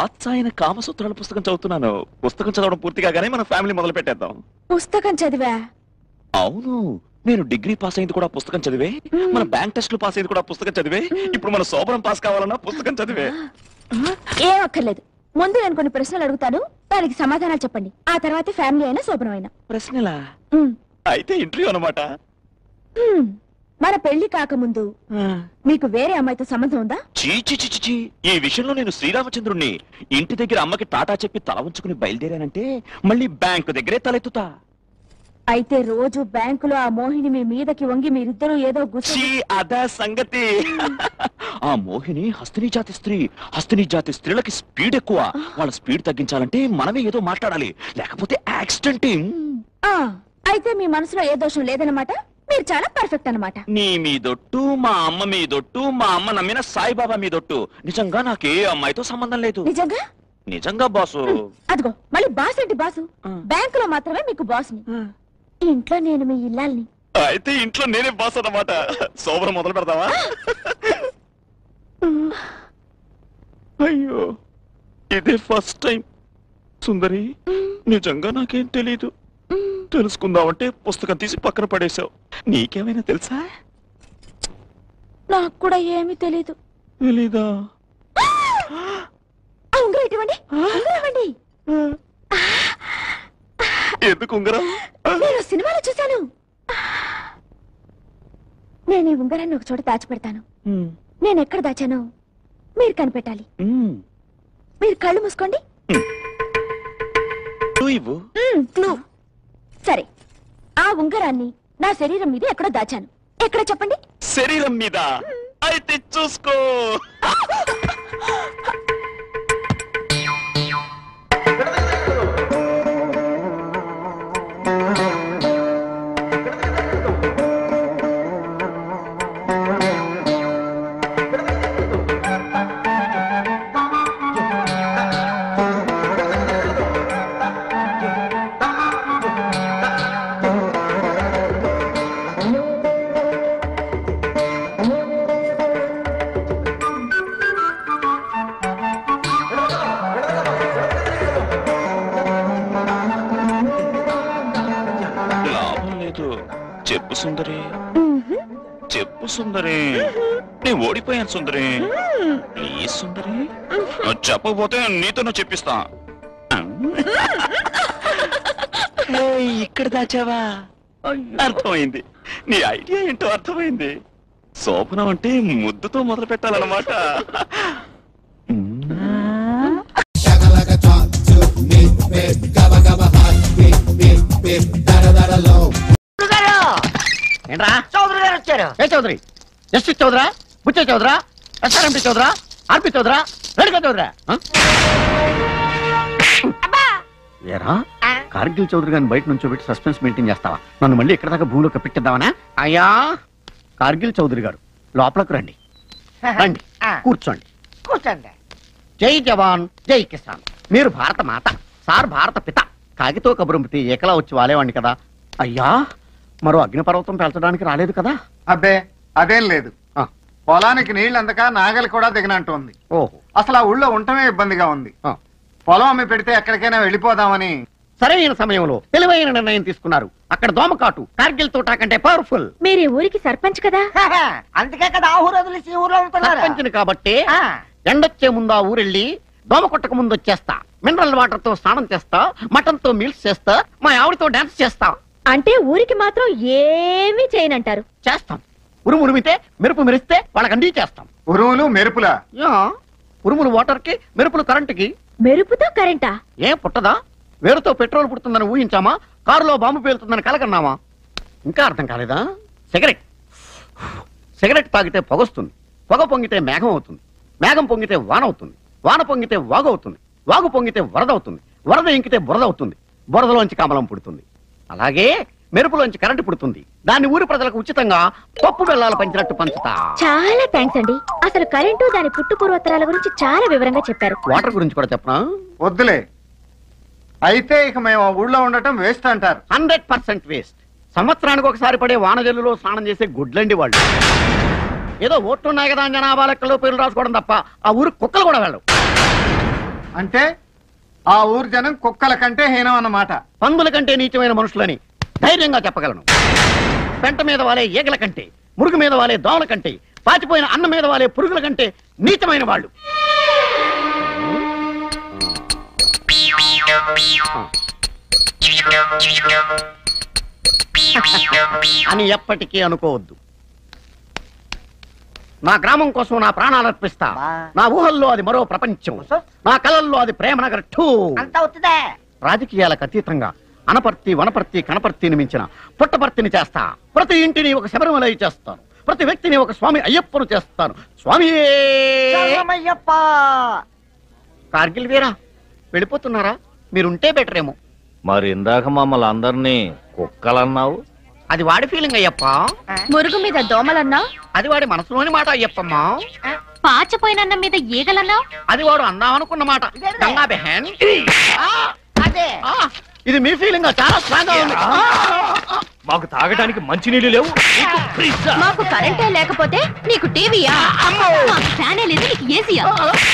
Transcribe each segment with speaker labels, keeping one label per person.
Speaker 1: వాత్సాయన కామసూత్రాల పుస్తకం చదువుతున్నాను పుస్తకం చదవడం పూర్తి కాగానే మన ఫ్యామిలీ మొదలు పెట్టేద్దాం
Speaker 2: పుస్తకం చదివా
Speaker 1: అవును నేను డిగ్రీ పాస్ అయింది కూడా పుస్తకం చదివే మన బ్యాంక్ టెస్ట్లు పాస్ అయింది కూడా పుస్తకం చదివే ఇప్పుడు మన శోభనం పాస్ కావాలన్నా పుస్తకం చదివే
Speaker 2: ఏం అక్కర్లేదు ముందు నేను కొన్ని ప్రశ్నలు అడుగుతాను దానికి సమాధానాలు చెప్పండి ఆ తర్వాత ఫ్యామిలీ అయినా శోభనం అయినా
Speaker 1: ప్రశ్నలా
Speaker 2: ఉమ్,
Speaker 1: అయితే ఇంటర్వ్యూ అనమాట
Speaker 2: ఉమ్. మన పెళ్లి కాకముందు మీకు వేరే అమ్మాయితో సంబంధం ఉందా
Speaker 1: చీ చీ చీ, చీ, చీ. ఈ విషయంలో నేను శ్రీరామచంద్రుణ్ణి ఇంటి దగ్గర అమ్మకి టాటా చెప్పి తల ఉంచుకుని బయలుదేరానంటే మళ్ళీ బ్యాంకు దగ్గరే తలెత్తుతా
Speaker 2: అయితే రోజు బ్యాంకులో ఆ మోహిని మీ మీదకి వంగి మీరిద్దరూ ఏదో గుర్తు
Speaker 1: చీ అదా సంగతి ఆ మోహిని హస్తిని జాతి స్త్రీ హస్తిని జాతి స్త్రీలకి స్పీడ్ ఎక్కువ వాళ్ళ స్పీడ్ తగ్గించాలంటే మనమే ఏదో మాట్లాడాలి లేకపోతే యాక్సిడెంట్
Speaker 2: ఆ, అయితే మీ మనసులో ఏ దోషం లేదన్నమాట మీరు చాలా పర్ఫెక్ట్ అన్నమాట
Speaker 1: నీ మీదొట్టు మా అమ్మ మీదొట్టు మా అమ్మ నమ్మిన సాయిబాబా మీదొట్టు నిజంగా నాకే అమ్మాయితో సంబంధం లేదు
Speaker 2: నిజంగా
Speaker 1: నిజంగా బాసు
Speaker 2: అదిగో మళ్ళీ బాస్ ఏంటి బాసు
Speaker 1: ఆ.
Speaker 2: బ్యాంకులో మాత్రమే మీకు బాస్ని ఇంట్లో నేను మీ ఇల్లాల్ని
Speaker 1: అయితే ఇంట్లో నేనే బాస్ అన్నమాట సోమరం మొదలు పెడతావా అయ్యో ఇదే ఫస్ట్ టైం సుందరి నిజంగా నాకేం తెలీదు తెలుసుకుందామంటే పుస్తకం తీసి పక్కన పడేశావు నీకేమైనా తెలుసా
Speaker 2: నాకు కూడా ఏమీ తెలీదు
Speaker 1: తెలీదా
Speaker 2: ఆ ఉంగరం ఇటువంటి ఉంగరం ఇవ్వండి
Speaker 1: ఎందుకు ఉంగరం
Speaker 2: నేను సినిమాలో చూశాను నేను ఈ ఉంగరాన్ని ఒక చోట దాచిపెడతాను
Speaker 1: ఉమ్,
Speaker 2: నేను ఎక్కడ దాచానో మీరు కనిపెట్టాలి
Speaker 1: ఉమ్.
Speaker 2: మీరు కళ్ళు మూసుకోండి
Speaker 1: నువ్వు ఇవ్వు
Speaker 2: మ్మ్, క్లూ సరే ఆ ఉంగరాన్ని నా శరీరం మీద ఎక్కడో దాచాను ఎక్కడ చెప్పండి
Speaker 1: శరీరం మీద అయితే చూసుకో లాభం లేదు చెప్పు సుందరి
Speaker 2: మ్మ్హ్.
Speaker 1: చెప్పు సుందరి నేను ఓడిపోయాను సుందరి ప్లీజ్ సుందరి నువ్వు చెప్పకపోతే నీతో నువ్వు చెప్పిస్తా ఏయ్, ఇక్కడ దాచావా అర్థమైంది నీ ఐడియా ఏంటో అర్థమైంది శోభనం అంటే ముద్దుతో మొదలు పెట్టాలన్నమాట
Speaker 3: ఏంట్రా
Speaker 4: చౌదరి గారు వచ్చారు
Speaker 3: ఏ చౌదరి జస్టిస్ చౌదరా బుచ్చే చౌదరా ఎస్ఆర్ఎంపి చౌదరా ఆర్పి చౌదరా రెడ్గా చౌదరా ఆ? ఏరా కార్గిల్ చౌదరి గారిని బయట నుంచి పెట్టి సస్పెన్స్ మెయింటైన్ చేస్తావా నన్ను మళ్ళీ ఇక్కడ దాకా భూమిలో కప్పెట్టిద్దామనా అయ్యా కార్గిల్ చౌదరి గారు లోపలకు రండి రండి
Speaker 4: ఆ.
Speaker 3: కూర్చోండి
Speaker 4: కూర్చోండి
Speaker 3: జై జవాన్ జై కిసాన్ మీరు భారత మాత సార్ భారత పిత కాగితో కబురంపితే ఏకలా వచ్చి వాలేవాడిని కదా అయ్యా మరో అగ్నిపర్వతం పెంచడానికి రాలేదు కదా
Speaker 5: అబ్బే అదేం లేదు
Speaker 3: ఆ.
Speaker 5: పొలానికి నీళ్ళు అందక నాగలి కూడా దిగనంటుంది
Speaker 3: ఓహో
Speaker 5: అసలు ఆ ఊళ్ళో ఉండటమే ఇబ్బందిగా ఉంది
Speaker 3: ఆ.
Speaker 5: పొలం అమ్మి పెడితే ఎక్కడికైనా వెళ్ళిపోదామని
Speaker 3: సరైన సమయంలో తెలివైన నిర్ణయం తీసుకున్నారు అక్కడ దోమకాటు కార్గిల్ తోటా కంటే పవర్ఫుల్
Speaker 2: మీరు ఈ ఊరికి సర్పంచ్ కదా
Speaker 4: అందుకే కదా ఆ ఊరు వదిలేసి ఈ ఊర్లో ఉంటున్నారు
Speaker 3: సర్పంచిని కాబట్టి
Speaker 4: ఆ.
Speaker 3: ఎండొచ్చే ముందు ఆ ఊరెళ్ళి దోమ కొట్టక ముందు వచ్చేస్తా మినరల్ వాటర్ తో స్నానం చేస్తా మటన్ తో మీల్స్ చేస్తా మా ఆవిడతో డాన్స్ చేస్తా
Speaker 2: అంటే ఊరికి మాత్రం ఏమీ చేయనంటారు
Speaker 3: చేస్తాం ఉరుము ఉరిమితే మెరుపు మెరిస్తే వాళ్ళకి అండి చేస్తాం
Speaker 5: ఉరువులు మెరుపులా
Speaker 3: యా, ఉరుములు వాటర్ కి మెరుపులు కరెంటుకి
Speaker 2: మెరుపుతో కరెంటా
Speaker 3: ఏం పుట్టదా వేరుతో పెట్రోల్ పుడుతుందని ఊహించామా కారులో బాంబు పేలుతుందని కలకన్నామా ఇంకా అర్థం కాలేదా సిగరెట్ సిగరెట్ తాగితే పొగొస్తుంది పొగ పొంగితే మేఘం అవుతుంది మేఘం పొంగితే వాన అవుతుంది వాన పొంగితే వాగు అవుతుంది వాగు పొంగితే వరద అవుతుంది వరద ఇంకితే బురద అవుతుంది బురదలోంచి కమలం పుడుతుంది అలాగే మెరుపులోంచి కరెంటు పుడుతుంది దాన్ని ఊరి ప్రజలకు ఉచితంగా పప్పు బెల్లాలు పంచినట్టు పంచుతా
Speaker 2: చాలా థ్యాంక్స్ అండి అసలు కరెంటు దాని పుట్టు పూర్వోత్తరాల గురించి చాలా వివరంగా చెప్పారు
Speaker 3: వాటర్ గురించి కూడా చెప్పనా
Speaker 5: వద్దులే అయితే ఇక మేము ఆ ఊళ్ళో ఉండటం వేస్ట్ అంటారు
Speaker 3: హండ్రెడ్ పర్సెంట్ వేస్ట్ సంవత్సరానికి ఒకసారి పడే వానజల్లులో స్నానం చేసే గుడ్లండి వాళ్ళు ఏదో ఓట్లున్నాయి కదా అని జనాభా లెక్కలో పేర్లు రాసుకోవడం తప్ప ఆ ఊరు కుక్కలు కూడా వెళ్ళవు
Speaker 5: అంటే ఆ ఊరు జనం కుక్కల కంటే హీనం అన్నమాట
Speaker 3: పందుల కంటే నీచమైన మనుషులని ధైర్యంగా చెప్పగలను పెంట మీద వాలే ఈగల కంటే మురుగు మీద వాలే దోమల కంటే పాచిపోయిన అన్నం మీద వాలే పురుగుల కంటే నీచమైన వాళ్ళు అని ఎప్పటికీ అనుకోవద్దు నా గ్రామం కోసం నా ప్రాణాలు అర్పిస్తా
Speaker 4: బా.
Speaker 3: నా ఊహల్లో అది మరో ప్రపంచం నా కలల్లో అది ప్రేమనగర్ టూ
Speaker 4: అంతా అవుతుందే
Speaker 3: రాజకీయాలకు అతీతంగా అనపర్తి వనపర్తి కనపర్తిని మించిన పుట్టపర్తిని చేస్తా ప్రతి ఇంటిని ఒక శబరిమలై చేస్తాను ప్రతి వ్యక్తిని ఒక స్వామి అయ్యప్పను చేస్తాను స్వామి
Speaker 4: శరణమయ్యప్ప
Speaker 3: కార్గిల్ వీరా వెళ్ళిపోతున్నారా మీరుంటే బెటర్ ఏమో
Speaker 6: మరి ఇందాక మమ్మల్ని అందరినీ కుక్కలన్నావు
Speaker 3: అది వాడి ఫీలింగ్ అయ్యప్ప
Speaker 2: మురుగు మీద దోమలన్నా
Speaker 3: అది వాడి మనసులోని మాట అయ్యప్పమ్మా
Speaker 2: పాచపోయినన్న మీద ఈగలన్నా
Speaker 3: అది వాడు అందామనుకున్న మాట గంగా బెహన్ ఆ,
Speaker 4: అదే
Speaker 3: ఆ, ఇది మీ ఫీలింగ్ చాలా స్ట్రాంగ్ గా ఉంది
Speaker 6: మాకు తాగడానికి మంచినీళ్ళు లేవు
Speaker 2: మాకు కరెంటే లేకపోతే నీకు టీవీయా మాకు ఫ్యానే లేదు నీకు ఏసీయా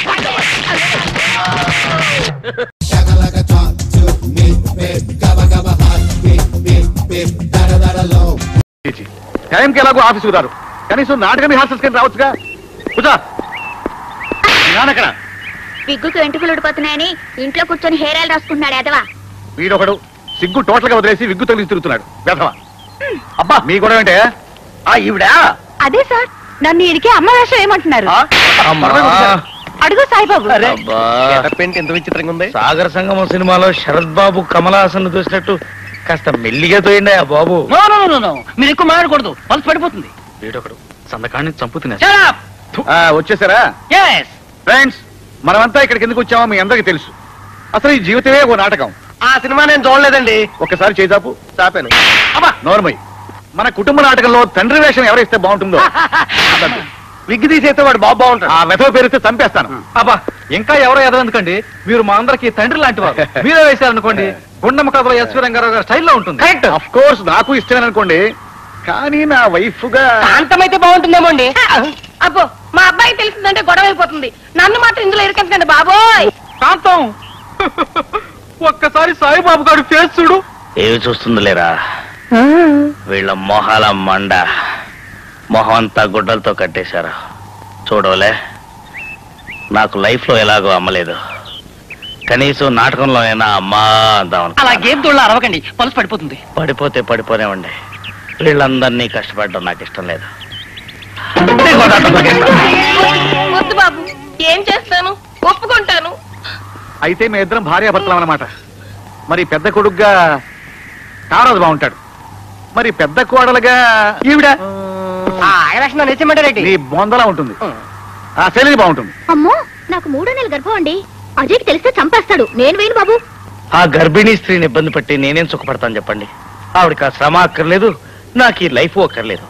Speaker 6: టైంకి ఎలాగో ఆఫీసుకు రారు కనీసం నాటకం రిహార్సల్స్ కింద రావచ్చుగా కూర్చో నానక్కడ
Speaker 2: విగ్గుకి వెంట్రుకలు ఉడిపోతున్నాయని ఇంట్లో కూర్చొని హెయిర్ ఆయిల్ రాసుకుంటున్నాడు ఎదవా
Speaker 6: వీడొకడు సిగ్గు టోటల్ గా వదిలేసి విగ్గు తగిలిసి తిరుగుతున్నాడు వెధవ అబ్బా మీ కూడా ఏంటే
Speaker 3: ఆ, ఈవిడ
Speaker 2: అదే సార్ నన్ను ఈయనకి అమ్మ వేషం ఏమంటున్నారు అడుగు సాయిబాబు
Speaker 6: ఎంత విచిత్రంగా ఉంది సాగర సంగమం సినిమాలో శరత్ బాబు కమలాసన్ చూసినట్టు కాస్త మెల్లిగా తోయండి ఆ బాబు
Speaker 4: మీరు ఎక్కువ మాట్లాడకూడదు పల్స్ పడిపోతుంది
Speaker 6: వీడొకడు సందకాన్ని చంపు వచ్చేసారా ఫ్రెండ్స్ మనమంతా ఇక్కడికి ఎందుకు వచ్చామో మీ అందరికీ తెలుసు అసలు ఈ జీవితమే ఓ నాటకం
Speaker 4: ఆ సినిమా నేను చూడలేదండి
Speaker 6: ఒక్కసారి చేజాపు చాపాను అబ్బా నోర్మయ్ మన కుటుంబ నాటకంలో తండ్రి వేషం ఎవరిస్తే బాగుంటుందో
Speaker 3: విగ్గు తీసేస్తే వాడు బాబు బాగుంటాడు
Speaker 6: ఆ వెధవ పేరుస్తే చంపేస్తాను అబ్బా ఇంకా ఎవరో ఎదవెందుకండి మీరు మా అందరికి తండ్రి లాంటి వారు మీరే వేశారనుకోండి గుండమ్మ కథలో ఎస్వి రంగారావు గారి స్టైల్లో ఉంటుంది కరెక్ట్ అఫ్ కోర్స్ నాకు ఇష్టమే అనుకోండి కానీ నా వైఫ్ గా
Speaker 4: అంతమైతే బాగుంటుందేమో అండి అబ్బో మా అబ్బాయి తెలిసిందంటే గొడవ అయిపోతుంది నన్ను మాత్రం ఇందులో ఇరికెంతండి బాబోయ్
Speaker 6: కాంతం ఒక్కసారి సాయిబాబు గారి ఫేస్ చూడు
Speaker 7: ఏవి చూస్తుంది లేరా వీళ్ళ మొహాల మండ మొహం అంతా గుడ్డలతో కట్టేశారు చూడవలే నాకు లైఫ్ లో ఎలాగో అమ్మలేదు కనీసం నాటకంలో అయినా అమ్మా అందాం
Speaker 4: అలా గేమ్ తోళ్ళ అరవకండి పల్స్ పడిపోతుంది
Speaker 7: పడిపోతే పడిపోనేవ్వండి వీళ్ళందరినీ కష్టపడడం నాకు ఇష్టం లేదు
Speaker 4: వద్దు బాబు ఏం చేస్తాను ఒప్పుకుంటాను
Speaker 6: అయితే మీ ఇద్దరం భార్యాభర్తలం అన్నమాట మరి పెద్ద కొడుగ్గా కారాజు బాగుంటాడు మరి పెద్ద కోడలుగా ఈవిడ
Speaker 4: ఆగలక్షణ నిజమంటారేంటి
Speaker 6: నీ బొందలా ఉంటుంది ఆ శైలి బాగుంటుంది
Speaker 2: అమ్మో నాకు మూడో నెలల గర్భం అండి అజయ్కి తెలిస్తే చంపేస్తాడు నేను వేను బాబు
Speaker 7: ఆ గర్భిణీ స్త్రీని ఇబ్బంది పెట్టి నేనేం సుఖపడతాను చెప్పండి ఆవిడకి ఆ శ్రమ అక్కర్లేదు నాకు ఈ లైఫ్ అక్కర్లేదు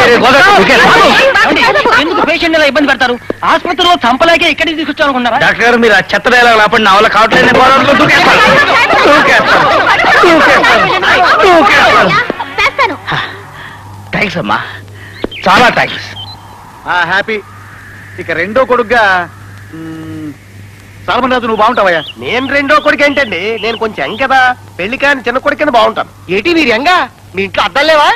Speaker 4: ఎందుకు పేషెంట్ ఇలా ఇబ్బంది పెడతారు ఆసుపత్రిలో చంపలేకే ఇక్కడికి తీసుకొచ్చారు అనుకున్నారా
Speaker 7: డాక్టర్ గారు మీరు ఆ చెత్త డైలాగ్ ఆపండి నా వల్ల కావట్లేదు నేను గోడవలో దూకేస్తాను. దూకేస్తాను. దూకేస్తాను. దూకేస్తాను.
Speaker 2: చేస్తాను
Speaker 7: థ్యాంక్స్ అమ్మా చాలా థ్యాంక్స్
Speaker 6: ఆ హ్యాపీ ఇక రెండో కొడుగ్గా మ్, సాల్మన్ రాజు నువ్వు బాగుంటావయ్యా
Speaker 3: నేను రెండో కొడుకు ఏంటండి నేను కొంచెం యంగ్ కదా పెళ్లి కాని చిన్న కొడుకు కింద బాగుంటాను
Speaker 4: ఏటి మీరు ఎంగా
Speaker 3: మీ ఇంట్లో అద్దం లేవా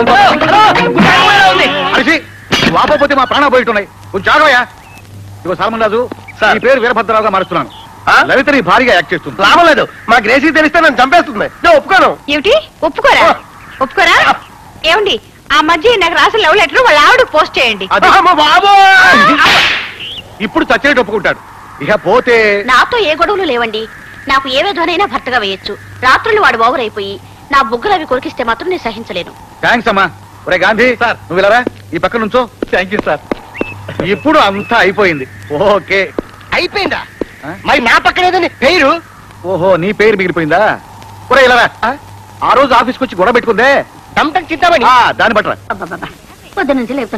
Speaker 6: అరిసి నువ్వు ఆపకపోతే మా ప్రాణాలు పోయిట్టున్నాయి కొంచెం జాగవయ్యా ఇగో సాల్మన్ రాజు ఈ పేరు వీరభద్రరావుగా మారుస్తున్నాను
Speaker 3: ఆ?
Speaker 6: లలిత నీ భారీగా యాక్ట్ చేస్తుంది
Speaker 3: లాభం లేదు మా గ్రేసీ తెలిస్తే నన్ను చంపేస్తుంది నేను ఒప్పుకోను
Speaker 2: ఏమిటి ఒప్పుకోరా ఒప్పుకోరా ఏమండి ఆ మధ్య నాకు రాసిన లవ్ లెటర్ వాళ్ళ ఆవిడ పోస్ట్ చేయండి
Speaker 6: అది
Speaker 3: అమ్మో బాబు
Speaker 6: ఇప్పుడు చచ్చినట్టు ఒప్పుకుంటాడు ఇక పోతే
Speaker 2: నాతో ఏ గొడవలు లేవండి నాకు ఏ విధమైనా భర్తగా వేయొచ్చు రాత్రులు వాడు ఓవర్ అయిపోయి నా బుగ్గలు అవి కొరికిస్తే మాత్రం నేను సహించలేను
Speaker 6: థ్యాంక్స్ అమ్మా ఒరే గాంధీ సార్ నువ్వు వెళ్ళరా ఈ పక్క నుంచో థ్యాంక్ యూ సార్ ఇప్పుడు అంతా అయిపోయింది ఓకే
Speaker 3: అయిపోయిందా
Speaker 6: ఆ?
Speaker 3: మరి నా పక్కన ఏదండి పేరు
Speaker 6: ఓహో నీ పేరు మిగిలిపోయిందా ఒరే ఇలా ఆ రోజు ఆఫీస్కి వచ్చి గొడవ పెట్టుకుందే
Speaker 3: టంటం చింతామణి
Speaker 6: ఆ, దాన్ని బట్టరా
Speaker 2: పొద్దు నుంచి లేపుతాను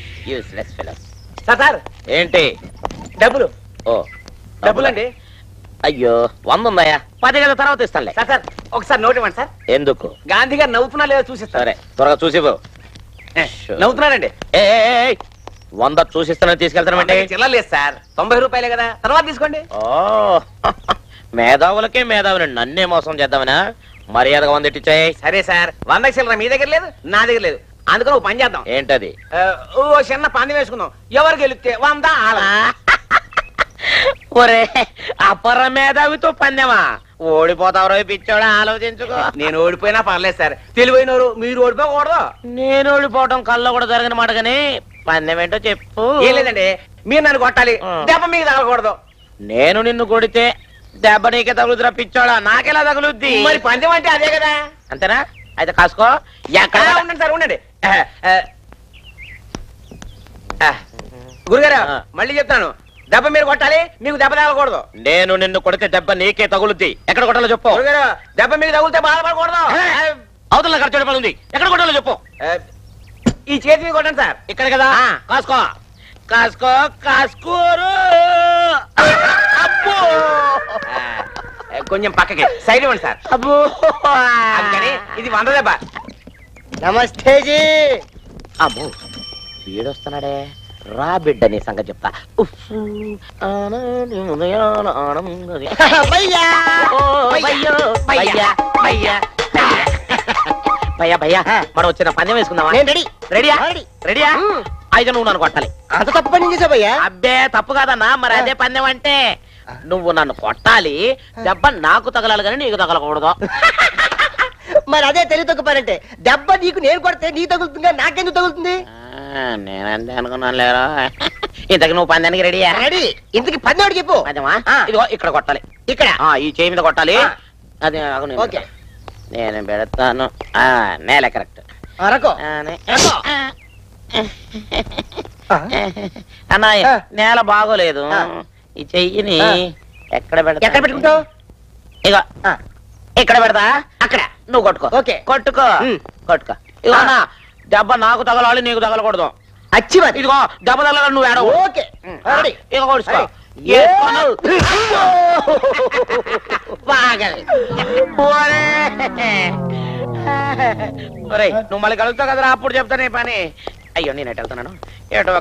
Speaker 4: సార్ సార్
Speaker 7: ఏంటి
Speaker 4: డబ్బులు
Speaker 7: ఓ
Speaker 4: డబ్బులండి
Speaker 7: అయ్యో వంద ఉందయ్యా పది కదా తర్వాత ఇస్తానులే
Speaker 8: సార్ సార్ ఒకసారి నోట్ ఇవ్వండి సార్
Speaker 7: ఎందుకు
Speaker 8: గాంధీ గారు నవ్వుతున్నా లేదో చూసిస్తారు
Speaker 7: సరే త్వరగా చూసి
Speaker 8: నవ్వుతున్నారండి
Speaker 7: వంద చూసిస్తానని తీసుకెళ్తానంటే
Speaker 8: చిల్లలేదు సార్ తొంభై రూపాయలే కదా తర్వాత తీసుకోండి
Speaker 7: ఓ మేధావులకే మేధావుని నన్నే మోసం చేద్దామనా మర్యాదగా వంద ఇట్టిచ్చాయి
Speaker 8: సరే సార్ వంద చిల్లర మీ దగ్గర లేదు నా దగ్గర లేదు అందుకని ఒక పని చేద్దాం
Speaker 7: ఏంటది
Speaker 8: ఆ, ఓ చిన్న పందెం వేసుకుందాం ఎవరు గెలిస్తే వంద ఆల
Speaker 7: ఒరే అపర మేధావితో పందెమా ఓడిపోతావరో పిచ్చోడా ఆలోచించుకో
Speaker 8: నేను ఓడిపోయినా పర్లేదు సార్ తెలివైనరు మీరు ఓడిపోకూడదు
Speaker 7: నేను ఓడిపోవటం కల్లో కూడా జరగని మాట కానీ పందెం ఏంటో చెప్పు
Speaker 8: ఏం లేదండి మీరు నన్ను కొట్టాలి
Speaker 7: ఆ.
Speaker 8: దెబ్బ మీకు తగలకూడదు
Speaker 7: నేను నిన్ను కొడితే దెబ్బ నీకే తగులుతురా పిచ్చోడా నాకెలా తగులుద్ది
Speaker 8: మరి పందెం అంటే అదే కదా
Speaker 7: అంతేనా అయితే కాసుకో ఎక్కడ
Speaker 8: ఆ, ఉండండి సార్ ఉండండి ఆ, ఆ. ఆ. గురుగారు
Speaker 7: ఆ.
Speaker 8: మళ్ళీ చెప్తాను దెబ్బ మీరు కొట్టాలి మీకు దెబ్బ తగలకూడదు
Speaker 7: నేను నిన్ను కొడితే దెబ్బ నీకే తగులుద్ది ఎక్కడ కొట్టాలో చెప్పు
Speaker 8: గురుగారు దెబ్బ మీకు తగిలితే బాధపడకూడదు ఆ,
Speaker 7: అవతల ఖర్చు పని ఉంది ఎక్కడ కొట్టాలో చెప్పు
Speaker 8: ఆ, ఈ చేతి మీద కొట్టండి సార్
Speaker 7: ఇక్కడ కదా
Speaker 8: ఆ.
Speaker 7: కాసుకో కాసుకో కాసుకోరు అబ్బో
Speaker 8: ఆ, కొంచెం పక్కకి సైడ్ ఇవ్వండి సార్
Speaker 7: అబ్బో
Speaker 8: అందుకని ఇది వంద దెబ్బ
Speaker 7: నమస్తే జీ అమ్మో వీడొస్తున్నాడే రా బిడ్డ నీ సంగతి చెప్తా ఉఫ్. ఆనాడు ఉదయాన ఆనందది. భయ్యా! ఓ, భయ్యో, భయ్యా, భయ్యా, భయ్యా. భయ్యా భయ్యా మనం వచ్చిన పందెం వేసుకుందామా
Speaker 9: నేను రెడీ
Speaker 7: రెడీయా
Speaker 9: రెడీ.
Speaker 7: రెడీయా అయితే నువ్వు నన్ను కొట్టాలి
Speaker 9: అంత తప్పు పని చేసావయ్యా
Speaker 7: అబ్బే తప్పు కాదన్నా మరి అదే పందెం అంటే నువ్వు నన్ను కొట్టాలి దెబ్బ నాకు తగలాలి కానీ నీకు తగలకూడదు
Speaker 9: మరి అదే తెలివి తక్కుపారంటే దెబ్బ నీకు నేను కొడితే నీ తగులుతుంది నాకెందుకు తగులుతుంది
Speaker 7: ఆ, నేనంతే అనుకున్నాను లేరా ఇంతకు నువ్వు పందానికి రెడీయా
Speaker 9: రెడీ ఇంతకి పన్నోడు చెప్పు
Speaker 7: పందెమా
Speaker 9: ఆ.
Speaker 7: ఇదిగో ఇక్కడ కొట్టాలి
Speaker 9: ఇక్కడ
Speaker 7: ఆ ఈ చేయి మీద కొట్టాలి
Speaker 9: ఆ.
Speaker 7: అది ఆగు నేను
Speaker 9: ఓకే.
Speaker 7: పెడతా. నేను పెడతాను ఆ నేల కరెక్ట్
Speaker 9: అరకో రకో.
Speaker 7: అన్న
Speaker 9: ఆ.
Speaker 7: నేల బాగోలేదు
Speaker 9: ఆ.
Speaker 7: ఈ చెయ్యిని
Speaker 9: ఆ.
Speaker 7: ఎక్కడ పెడతా
Speaker 9: ఎక్కడ పెట్టుకుంటావు
Speaker 7: ఇగో
Speaker 9: ఆ.
Speaker 7: ఇక్కడ పెడతా అక్కడ నువ్వు కొట్టుకో
Speaker 9: ఓకే.
Speaker 7: కొట్టుకో
Speaker 9: ఉమ్.
Speaker 7: కొట్టుకో ఇగో
Speaker 9: ఆ.
Speaker 7: అన్న దెబ్బ నాకు తగలాలి నీకు తగలకూడదు
Speaker 9: అచ్చి మరి
Speaker 7: ఇదిగో దెబ్బ తగలాలి నువ్వు ఏడవు
Speaker 9: ఓకే
Speaker 7: ఉమ్.
Speaker 9: రెడీ
Speaker 7: ఇగో కొడుచుకో
Speaker 9: రెడీ.
Speaker 7: ఏసుకోను. బాగా ఒరే. ఒరేయ్, నువ్వు మళ్ళీ కలుగుతావు కదరా అప్పుడు చెప్తానే పని అయ్యో నేను ఎటు వెళ్తున్నాను ఏటో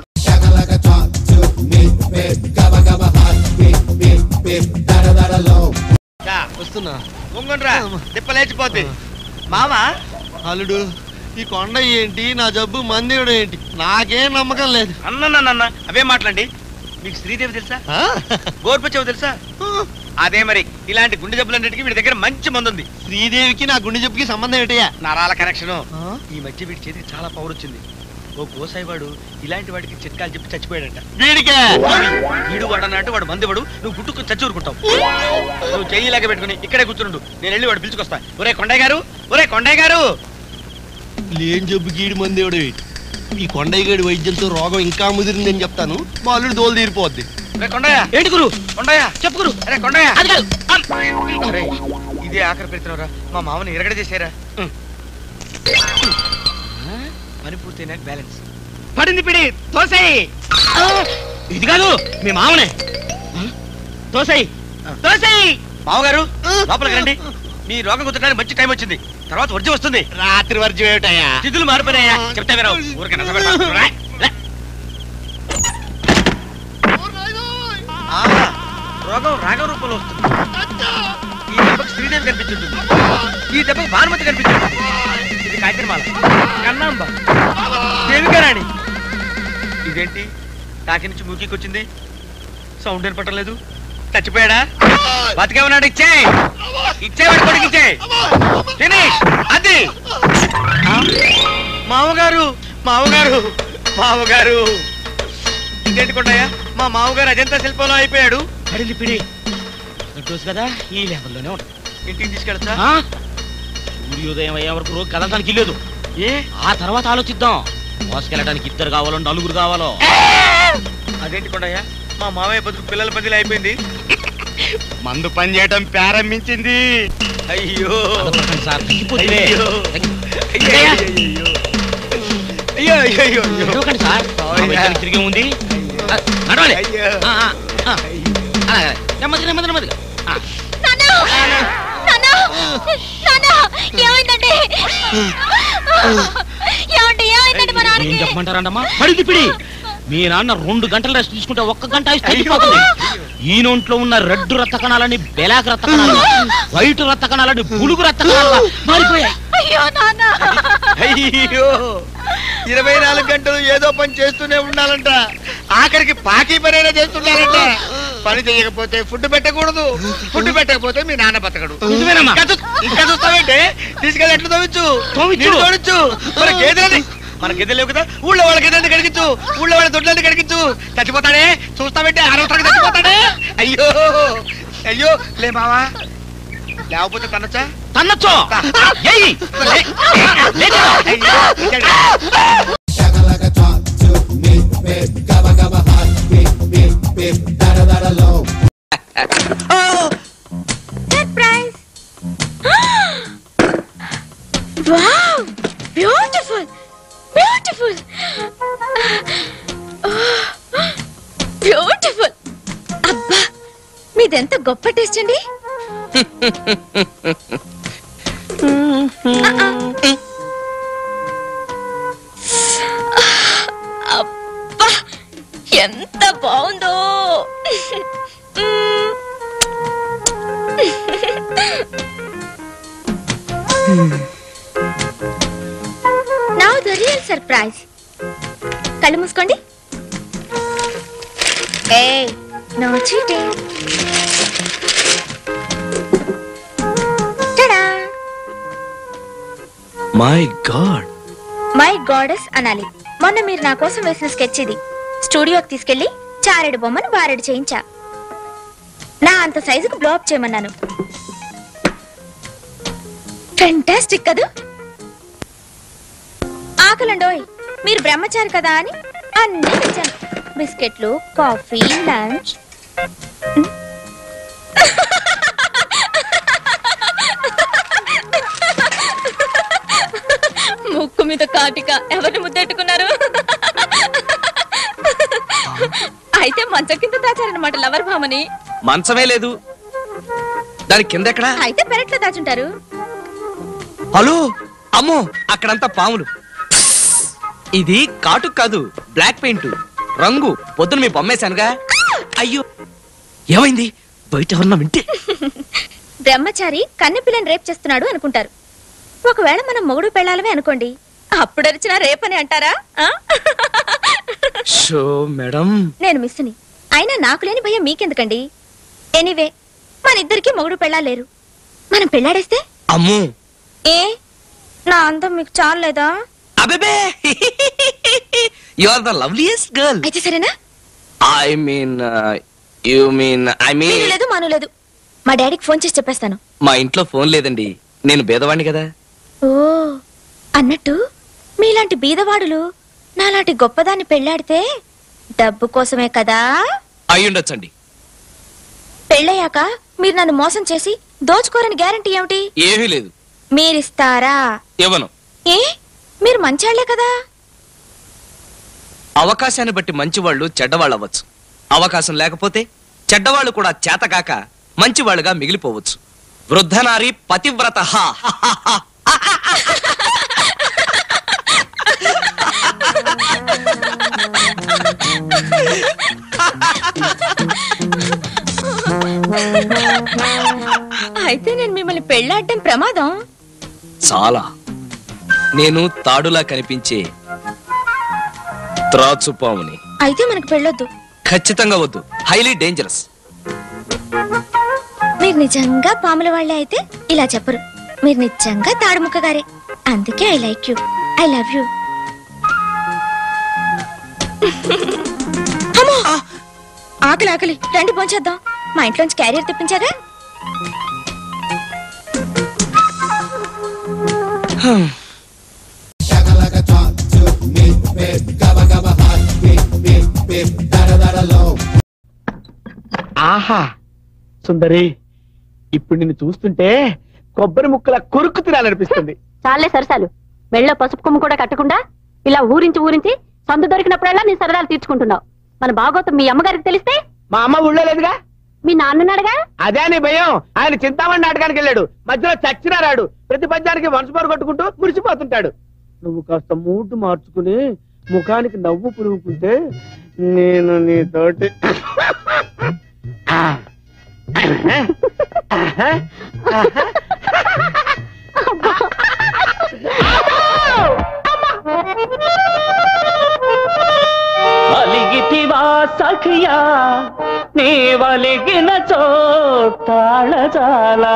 Speaker 10: వస్తున్నా
Speaker 6: ముంగుండ్రా తిప్పలేచిపోద్ది మామా
Speaker 10: అల్లుడు ఈ కొండ ఏంటి నా జబ్బు మందేయడం ఏంటి నాకేం నమ్మకం లేదు
Speaker 6: అన్న అవే మాట్లాడండి మీకు శ్రీదేవి తెలుసా
Speaker 10: ఆ?
Speaker 6: గోర్పచ్చావు తెలుసా అదే మరి ఇలాంటి గుండె జబ్బులన్నిటికీ వీడి దగ్గర మంచి మందు ఉంది
Speaker 10: శ్రీదేవికి నా గుండె జబ్బుకి సంబంధం ఏంటయ్యా
Speaker 6: నరాల కనెక్షన్
Speaker 10: ఆ?
Speaker 6: ఈ మధ్య వీడి చేతికి చాలా పవర్ వచ్చింది ఓ గోసాయి వాడు ఇలాంటి వాడికి చిట్కాలు చెప్పి చచ్చిపోయాడంట
Speaker 10: వీడికే
Speaker 6: వీడు వాడు అన్నట్టు వాడు మంది వాడు నువ్వు గుట్టుకు చచ్చూరుకుంటావు నువ్వు చెయ్యి లాగా పెట్టుకుని ఇక్కడే కూర్చుండు నేను వెళ్ళి వాడు పిలుచుకొస్తా ఒరే కొండయ్య గారు ఒరే కొండయ్య గారు
Speaker 10: లేని జబ్బు గీడి మందేయడం ఏంటి ఈ కొండయ్య గడి వైద్యంతో రోగం ఇంకా ముదిరిందని చెప్తాను మా అల్లుడు దోలు తీరిపోద్ది
Speaker 6: ఒరే కొండయ్య
Speaker 7: ఏంటి గురు
Speaker 6: కొండయ్య
Speaker 7: చెప్పు గురు
Speaker 6: అరే కొండయ్య
Speaker 7: అది కాదు
Speaker 6: ఒరే, ఇదే ఆఖరి పెడుతున్నారా మా మామని ఎరగడ చేశారా పని పూర్తయినాక బ్యాలెన్స్ పడింది పిడి తోసేయి ఇది కాదు మీ మామనే తోసేయి తోసేయి మామగారు లోపలికి రండి మీ రోగం కుదరడానికి మంచి టైం వచ్చింది తర్వాత వర్జం వస్తుంది
Speaker 10: రాత్రి వర్జం ఏమిటయ్యా
Speaker 6: తిథులు మారిపోయాయా చెప్తా వినవు ఊరికే నచ్చబెడతా. రా, రా. ఆ, రోగం రాగం రూపంలో వస్తుంది ఈ దెబ్బకి శ్రీదేవి కనిపించుంటుంది ఈ దెబ్బకి భానుమతి కనిపించుంటుంది ఇది కాకిరమాల కన్నాంబ దేవికారాణి ఇదేంటి కాకి నుంచి మూకీకి వచ్చింది సౌండ్ వినపడటం లేదు చచ్చిపోయాడా బతికే ఉన్నాడు ఇచ్చే ఇచ్చేవాడి కొడుకు ఇచ్చే ఫినిష్ అది ఆ, మామగారు మామగారు మామగారు ఇదేంటి కొండయ్య మా మామగారు అజంతా శిల్పంలో అయిపోయాడు
Speaker 7: అడిగి పిడి చూసి కదా ఈ లెవెల్లోనే ఉంటుంది
Speaker 6: ఇంటికి తీసుకెళ్తా
Speaker 7: ఆ? సూర్యోదయం అయ్యే వరకు రోజు కదలడానికి లేదు
Speaker 6: ఏ
Speaker 7: ఆ తర్వాత ఆలోచిద్దాం మోసుకెళ్ళడానికి ఇద్దరు కావాలో నలుగురు కావాలో
Speaker 6: అదేంటి కొండయ్య మా మామయ్య బతుకు పిల్లల బదిలీ అయిపోయింది
Speaker 10: మందు పని చేయటం ప్రారంభించింది
Speaker 6: అయ్యో
Speaker 7: అదొకటి సార్ తగ్గిపోతుందిలే.
Speaker 6: అయ్యో.
Speaker 7: తగ్గి-
Speaker 6: అయ్యో అయ్యో అయ్యో అయ్యో అయ్యో
Speaker 7: నడవకండి సార్
Speaker 6: అవునా?
Speaker 7: మా వైద్యానికి తిరిగి ఉంది ఆ, నడవాలి
Speaker 6: అయ్యో
Speaker 7: ఆ, ఆ, ఆ. అలాగే నెమ్మదిగా నెమ్మది నెమ్మదిగా ఆ.
Speaker 11: నాన్న ఏమైందండి ఏమండి ఏమైందండి మా
Speaker 7: ఏం
Speaker 11: నాన్నకి
Speaker 7: చెప్పమంటారంటమ్మా పడిది పిడి మీ నాన్న రెండు గంటలు రెస్ట్ తీసుకుంటే ఒక్క గంట ఆయుష్ తగ్గిపోతుంది ఈ నోంట్లో ఉన్న రెడ్ రక్త కణాలని బెలాక్ రక్త కణాలు వైట్ రక్త కణాలని బులుగు రక్త కణాలుగా మారిపోయాయి
Speaker 11: అయ్యో నాన్న
Speaker 10: అయ్యో ఇరవై నాలుగు గంటలు ఏదో పని చేస్తూనే ఉండాలంట ఆఖరికి పాకి పనైనా చేస్తున్నారంట పని చేయకపోతే ఫుడ్ పెట్టకూడదు ఫుడ్ పెట్టకపోతే మీ నాన్న బతకడు
Speaker 7: నిజమేనమ్మా?
Speaker 10: ఇంకా చూ- ఇంకా చూస్తావేంటే తీసుకెళ్ళి ఎట్లా తవ్వించు
Speaker 7: తవ్వించు.
Speaker 10: నీళ్ళు తోడించు మన గేదెలని మన గేదెలు లేవు కదా ఊళ్ళో వాళ్ళ గేదెలని కడిగించు ఊళ్ళో వాళ్ళ దొడ్లని కడిగించు చచ్చిపోతాడే చూస్తావేంటే అనవసరంగా చచ్చిపోతాడే అయ్యో అయ్యో లే బావా లేకపోతే తనొచ్చా
Speaker 7: తన్నచ్చో ఏయ్
Speaker 11: surprise wow beautiful beautiful beautiful అబ్బా మీదెంత గొప్ప టేస్ట్ అండి అబ్బా ఎంత బాగుందో మ్మ్. నౌ ద రియల్ సర్ప్రైజ్ కళ్ళు మూసుకోండి ఏ no cheating
Speaker 7: my God
Speaker 11: my goddess అనాలి మొన్న మీరు నా కోసం వేసిన స్కెచ్ ఇది స్టూడియోకి తీసుకెళ్లి చారెడు బొమ్మను బారెడు చేయించా నా అంత సైజుకు బ్లాక్ చేయమన్నాను ఫెంటాస్టిక్ కదా ఆకలండోయ్ మీరు బ్రహ్మచారి కదా అని అన్నీ తెచ్చాను బిస్కెట్లు కాఫీ లంచ్ ముక్కు మీద కాటిక ఎవరిని ముద్దెట్టుకున్నారు అయితే మంచం కింద దాచారనమాట లవర్ భామని
Speaker 12: మంచమే లేదు దాని కింద ఎక్కడా
Speaker 11: అయితే పెరట్లో దాచుంటారు
Speaker 12: హలో అమ్మో అక్కడంతా పాములు ఇది కాటు కాదు బ్లాక్ పెయింట్ రంగు పొద్దున మీ బొమ్మేశానుగా అయ్యో ఏమైంది బయట ఎవరన్నా వింటే
Speaker 11: బ్రహ్మచారి కన్నెపిల్లని రేప్ చేస్తున్నాడు అనుకుంటారు ఒకవేళ మనం మొగుడు పెళ్ళాలమే అనుకోండి అప్పుడు అరిచినా రేపని అంటారా ఆ?
Speaker 12: షో మేడం
Speaker 11: నేను మిస్సుని అయినా నాకు లేని భయం మీకెందుకండి ఎనీవే మన ఇద్దరికి మొగుడు పెళ్ళాలేరు మనం పెళ్ళాడేస్తే
Speaker 12: అమ్మో
Speaker 11: ఏ నా అందం మీకు చాలేదా
Speaker 12: అబేబే you are the loveliest girl
Speaker 11: అయితే సరేనా
Speaker 12: I mean you mean I
Speaker 11: మీరు
Speaker 12: మీన్
Speaker 11: లేదు మాను లేదు మా డాడీకి ఫోన్ చేసి చెప్పేస్తాను
Speaker 12: మా ఇంట్లో ఫోన్ లేదండి నేను బేదవాణ్ణి కదా
Speaker 11: ఓ అన్నట్టు మీలాంటి బీదవాడులు నాలాంటి గొప్పదాన్ని పెళ్ళాడితే డబ్బు కోసమే కదా
Speaker 12: అయ్యుండొచ్చండి
Speaker 11: పెళ్ళయ్యాక మీరు నన్ను మోసం చేసి దోచుకోరని గ్యారంటీ ఏమిటి
Speaker 12: ఏమీ లేదు
Speaker 11: మీరిస్తారా
Speaker 12: ఇవ్వను
Speaker 11: ఏ మీరు మంచాళ్లే కదా
Speaker 12: అవకాశాన్ని బట్టి మంచివాళ్ళు చెడ్డవాళ్ళు అవ్వచ్చు అవకాశం లేకపోతే చెడ్డవాళ్ళు కూడా చేతకాక మంచివాళ్ళుగా మిగిలిపోవచ్చు వృద్ధనారి పతివ్రత హా.
Speaker 11: అయితే నేను మిమ్మల్ని పెళ్ళాడడం ప్రమాదం
Speaker 12: చాలా నేను తాడులా కనిపించే త్రాచుపాముని
Speaker 11: అయితే మనకు పెళ్ళొద్దు
Speaker 12: ఖచ్చితంగా వద్దు హైలీ డేంజరస్
Speaker 11: మీరు నిజంగా పాముల వాళ్ళే అయితే ఇలా చెప్పరు మీరు నిజంగా తాడుముక్క గారే అందుకే I like you I love you ఆకలి ఆకలి రండి పోంచేద్దాం మా ఇంట్లోంచి క్యారియర్ తెప్పించాగా
Speaker 13: ఆహా సుందరి ఇప్పుడు నిన్ను చూస్తుంటే కొబ్బరి ముక్కల కొరుకు తినాలనిపిస్తుంది
Speaker 2: చాలే సరసాలు మెళ్ళో పసుపు కొమ్ము కూడా కట్టకుండా ఇలా ఊరించి ఊరించి సందు దొరికినప్పుడల్లా నీ సరదాలు తీర్చుకుంటున్నావు మన బాగోతం మీ అమ్మగారికి తెలిస్తే
Speaker 13: మా అమ్మ ఊళ్ళో లేదుగా
Speaker 2: మీ నాన్నన్నాడుగా
Speaker 13: అదే నీ భయం ఆయన చింతామణి నాటకానికి వెళ్ళాడు మధ్యలో చచ్చినా రాడు ప్రతి పద్యానికి మనసు కొట్టుకుంటూ మురిసిపోతుంటాడు నువ్వు కాస్త మూటు మార్చుకుని ముఖానికి నవ్వు పులుముకుంటే నేను నీతోటి
Speaker 14: అలిగితివా సఖియా నీ వలిగిన చోతాళజాలా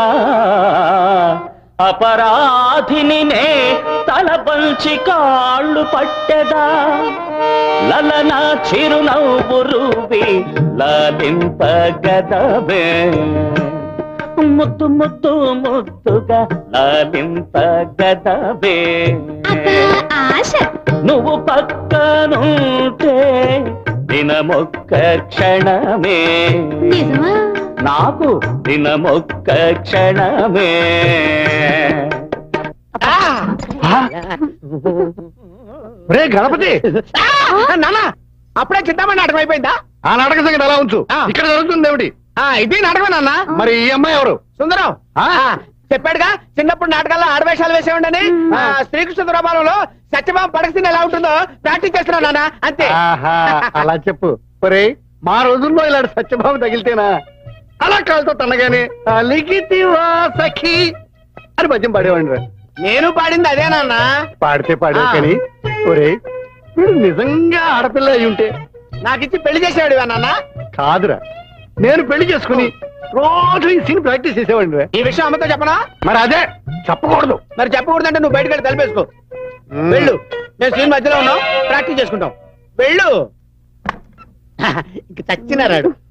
Speaker 14: అపరాధిని నే తలపంచి కాళ్ళు పట్టెదా లలన చిరునవ్వు రూపి లాలింపగదవే ముద్దు ముద్దు ముద్దుగా లాలింపగదవే
Speaker 11: ఆశ
Speaker 14: నువ్వు పక్కనుంటే దినమొక్క క్షణమే
Speaker 11: నిజమా
Speaker 14: నాకు దినమొక్క క్షణమే
Speaker 13: రే గణపతి నాన్న అప్పుడే చింతామణి నాటకం అయిపోయిందా
Speaker 3: ఆ నాటక సంగతి ఎలా ఉంచు ఇక్కడ జరుగుతుంది ఏమిటి
Speaker 13: ఆ, ఇది నాటకం నాన్న
Speaker 3: మరి ఈ అమ్మాయి ఎవరు
Speaker 13: సుందరం ఆ, చెప్పాడుగా చిన్నప్పుడు నాటకాల్లో ఆడవేషాలు వేసేవాడని ఆ, శ్రీకృష్ణ దురాబాలంలో సత్యభామ పడకసిన ఎలా ఉంటుందో ప్రాక్టీస్ చేస్తున్నావు నాన్న అంతే
Speaker 3: ఆహా, అలా చెప్పు ఒరే మా రోజుల్లో ఇలాంటి సత్యభావం తగిలితేనా అలా కాలుతో తనగానే అలిగితివా సఖి అని పద్యం పాడేవాడిని రా
Speaker 13: నేను పాడింది అదే నాన్న
Speaker 3: పాడితే పాడావు
Speaker 13: ఆ.
Speaker 3: కానీ ఒరే వీడు నిజంగా ఆడపిల్ల అయి ఉంటే
Speaker 13: నాకిచ్చి పెళ్లి చేసేవాడివా నాన్న
Speaker 3: కాదురా నేను పెళ్లి చేసుకుని రోజు ఈ సీన్ ప్రాక్టీస్ చేసేవాడిని రా
Speaker 13: ఈ విషయం అమ్మతో చెప్పనా
Speaker 3: మరి అదే చెప్పకూడదు
Speaker 13: మరి చెప్పకూడదంటే నువ్వు బయటకు వెళ్ళి తలిపేసుకో వెళ్ళు నేను సీన్ మధ్యలో ఉన్నాం ప్రాక్టీస్ చేసుకుంటాం వెళ్ళు ఇంక చచ్చినారాడు